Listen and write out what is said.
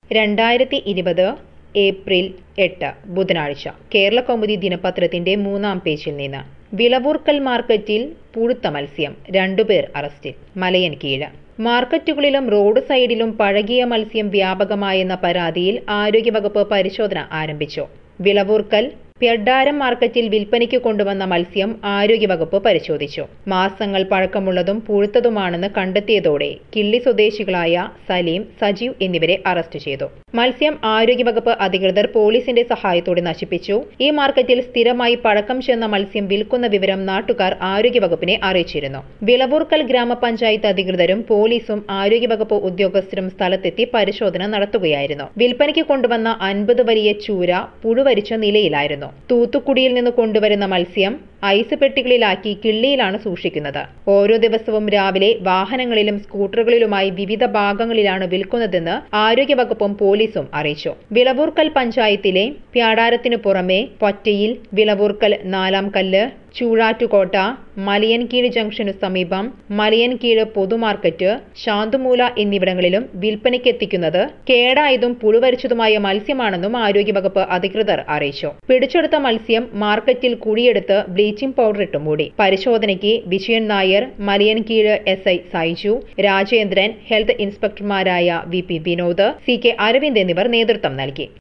രണ്ടായിരത്തി ഇരുപത് ഏപ്രിൽ എട്ട് ബുധനാഴ്ച കേരള കൗമുദി ദിനപത്രത്തിന്റെ മൂന്നാം പേജിൽ നിന്ന് വിളവൂർക്കൽ മാർക്കറ്റിൽ പുഴുത്ത മത്സ്യം രണ്ടുപേർ അറസ്റ്റിൽ മലയൻകീഴ് മാർക്കറ്റുകളിലും റോഡ് സൈഡിലും പഴകിയ മത്സ്യം വ്യാപകമായെന്ന പരാതിയിൽ ആരോഗ്യവകുപ്പ് പരിശോധന ആരംഭിച്ചു വിളവൂർക്കൽ പെഡ്ഡാരം മാർക്കറ്റിൽ വിൽപ്പനയ്ക്ക് കൊണ്ടുവന്ന മത്സ്യം ആരോഗ്യവകുപ്പ് പരിശോധിച്ചു മാസങ്ങൾ പഴക്കമുള്ളതും പുഴുത്തതുമാണെന്ന് കണ്ടെത്തിയതോടെ കിള്ളി സ്വദേശികളായ സലീം സജീവ് എന്നിവരെ അറസ്റ്റ് ചെയ്തു മത്സ്യം ആരോഗ്യവകുപ്പ് അധികൃതർ പോലീസിന്റെ സഹായത്തോടെ നശിപ്പിച്ചു ഈ മാർക്കറ്റിൽ സ്ഥിരമായി പഴക്കം ചെന്ന മത്സ്യം വിൽക്കുന്ന വിവരം നാട്ടുകാർ ആരോഗ്യവകുപ്പിനെ അറിയിച്ചിരുന്നു വിളവൂർക്കൽ ഗ്രാമപഞ്ചായത്ത് അധികൃതരും പോലീസും ആരോഗ്യവകുപ്പ് ഉദ്യോഗസ്ഥരും സ്ഥലത്തെത്തി പരിശോധന നടത്തുകയായിരുന്നു വിൽപ്പനയ്ക്ക് കൊണ്ടുവന്ന അൻപത് വലിയ ചൂര പുഴുവരിച്ച നിലയിലായിരുന്നു തൂത്തുക്കുടിയിൽ നിന്ന് കൊണ്ടുവരുന്ന മത്സ്യം ഐസ് പെട്ടികളിലാക്കി കിള്ളിയിലാണ് സൂക്ഷിക്കുന്നത് ഓരോ ദിവസവും രാവിലെ വാഹനങ്ങളിലും സ്കൂട്ടറുകളിലുമായി വിവിധ ഭാഗങ്ങളിലാണ് വിൽക്കുന്നതെന്ന് ആരോഗ്യവകുപ്പും പോലീസും അറിയിച്ചു വിളവൂർക്കൽ പഞ്ചായത്തിലെ പ്യാടാരത്തിനു പുറമെ പൊറ്റയിൽ വിളവൂർക്കൽ നാലാം കല്ല് ചൂഴാറ്റുകോട്ട മലയൻകീഴ് ജംഗ്ഷനു സമീപം മലയൻകീഴ് പൊതുമാർക്കറ്റ് ശാന്തുമൂല എന്നിവിടങ്ങളിലും വിൽപ്പനയ്ക്കെത്തിക്കുന്നത് കേടായതും പുഴുവരിച്ചതുമായ മത്സ്യമാണെന്നും ആരോഗ്യവകുപ്പ് അധികൃതർ അറിയിച്ചു പിടിച്ചെടുത്ത മത്സ്യം മാർക്കറ്റിൽ കുഴിയെടുത്ത് ബ്ലീച്ചിംഗ് പൗഡർ ഇട്ട് മൂടി പരിശോധനയ്ക്ക് Vijayan Nair Malayinkeezh S I Saiju Rajendran health ഇൻസ്പെക്ടർമാരായ V P Vinod C K Aravind എന്നിവർ നേതൃത്വം നൽകി